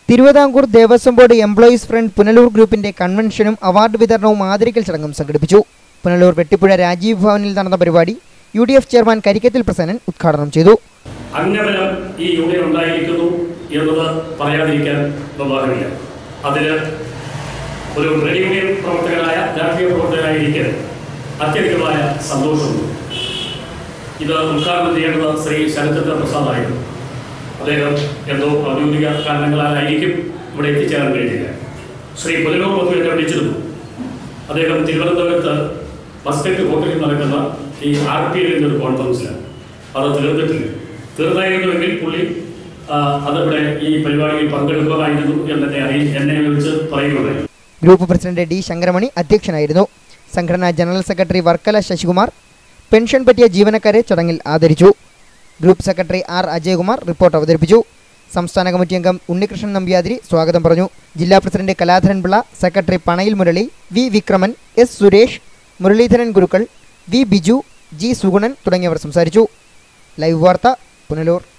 Thiruvithamkoor Devaswom board employees front Punalur ഗ്രൂപ്പിന്റെ കൺവെൻഷനും award വിതരണവും ആദരിക്കൽ ചടങ്ങും സംഘടിപ്പിച്ചു പുനലൂർ വെട്ടിപ്പുഴ രാജീവ് ഭവനിൽ നടന്ന പരിപാടി U D F chairman Karikkathil Prasannan ഉദ്ഘാടനം ചെയ്തു അംഗബലം ഈ യൂണിയൻ ഉണ്ടായിരിക്കുന്നു എന്നത് പറയാതിരിക്കാൻ നിർവാഹമില്ല അതിന് ഒരു ട്രേഡ് യൂണിയൻ പ്രവർത്തകരായ രാഷ്ട്രീയ പ്രവർത്തകരായിരിക്കെ അത്യധികമായ സന്തോഷമുണ്ട് ഇത് ഉദ്ഘാടനം ചെയ്യേണ്ടത് ശ്രീ ശരത്ചന്ദ്ര പ്രസാദായിരുന്നു അദ്ദേഹം എന്തോ ഔദ്യോഗിക കാരണങ്ങളാലായിരിക്കും ഇവിടെ എത്തിച്ചേരാൻ കഴിഞ്ഞില്ല ശ്രീ പുനലൂർ മധു എന്നെ വിളിച്ചിരുന്നു അദ്ദേഹം തിരുവനന്തപുരത്ത് മസ്കറ്റ് ഹോട്ടലിൽ നടക്കുന്ന ഈ ആർ പി എല്ലിൻ്റെ ഒരു കോൺഫറൻസിലാണ് അത് തീർന്നിട്ടില്ല തീർന്നായിരുന്നുവെങ്കിൽ പുള്ളി ആ, അതിവിടെ ഈ പരിപാടിയിൽ പങ്കെടുക്കുമായിരുന്നു എന്നെ അറിയി എന്നെ വിളിച്ച് പറയുകയുണ്ടായി ഗ്രൂപ്പ് പ്രസിഡന്റ് ഡി ശങ്കരമണി അധ്യക്ഷനായിരുന്നു സംഘടനാ general secretary Varkala Sasikumar pension പറ്റിയ ജീവനക്കാരെ ചടങ്ങിൽ ആദരിച്ചു group secretary R Ajayakumar report അവതരിപ്പിച്ചു സംസ്ഥാന കമ്മിറ്റി അംഗം ഉണ്ണികൃഷ്ണൻ നമ്പ്യാതിരി സ്വാഗതം പറഞ്ഞു ജില്ലാ president Kaladharan Pillai secretary Panayil Murali V Vikraman S Suresh Muraleedharan Gurukkal V Biju G Suganan തുടങ്ങിയവർ സംസാരിച്ചു ലൈവ് വാർത്ത പുനലൂർ